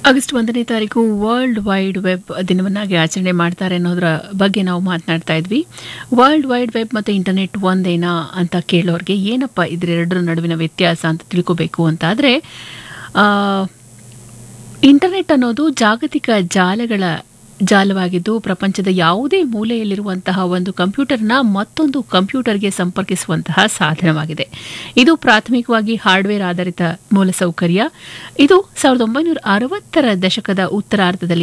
August ಒಂದನೇ ತಾರೀಕು world wide web ದಿನವನ್ನಾಗಿ ಆಚರಣೆ ಮಾಡ್ತಾರೆ ಅನ್ನೋದ್ರ ಬಗ್ಗೆ ನಾವು ಮಾತನಾಡ್ತಾ ಇದ್ವಿ ವರ್ಲ್ಡ್ ವೈಡ್ ವೆಬ್ ಮತ್ತು ಇಂಟರ್ನೆಟ್ ಒಂದೇನಾ ಅಂತ ಕೇಳೋರಿಗೆ ಏನಪ್ಪ ಇದರೆರಡರ ನಡುವಿನ ವ್ಯತ್ಯಾಸ ಅಂತ ತಿಳ್ಕೋಬೇಕು ಅಂತಾದರೆ ಇಂಟರ್ನೆಟ್ ಅನ್ನೋದು ಜಾಗತಿಕ ಜಾಲಗಳ ಜಾಲವಾಗಿದ್ದು ಪ್ರಪಂಚದ ಯಾವುದೇ ಮೂಲೆಯಲ್ಲಿರುವಂತಹ ಒಂದು ಕಂಪ್ಯೂಟರ್ನ ಮತ್ತೊಂದು ಕಂಪ್ಯೂಟರ್ಗೆ ಸಂಪರ್ಕಿಸುವಂತಹ ಸಾಧನವಾಗಿದೆ ಇದು ಪ್ರಾಥಮಿಕವಾಗಿ ಹಾರ್ಡ್ವೇರ್ ಆಧಾರಿತ ಮೂಲಸೌಕರ್ಯ ಇದು ಸಾವಿರದ ಒಂಬೈನೂರ ಅರವತ್ತರ ದಶಕದ ಉತ್ತರಾರ್ಧದಲ್ಲಿ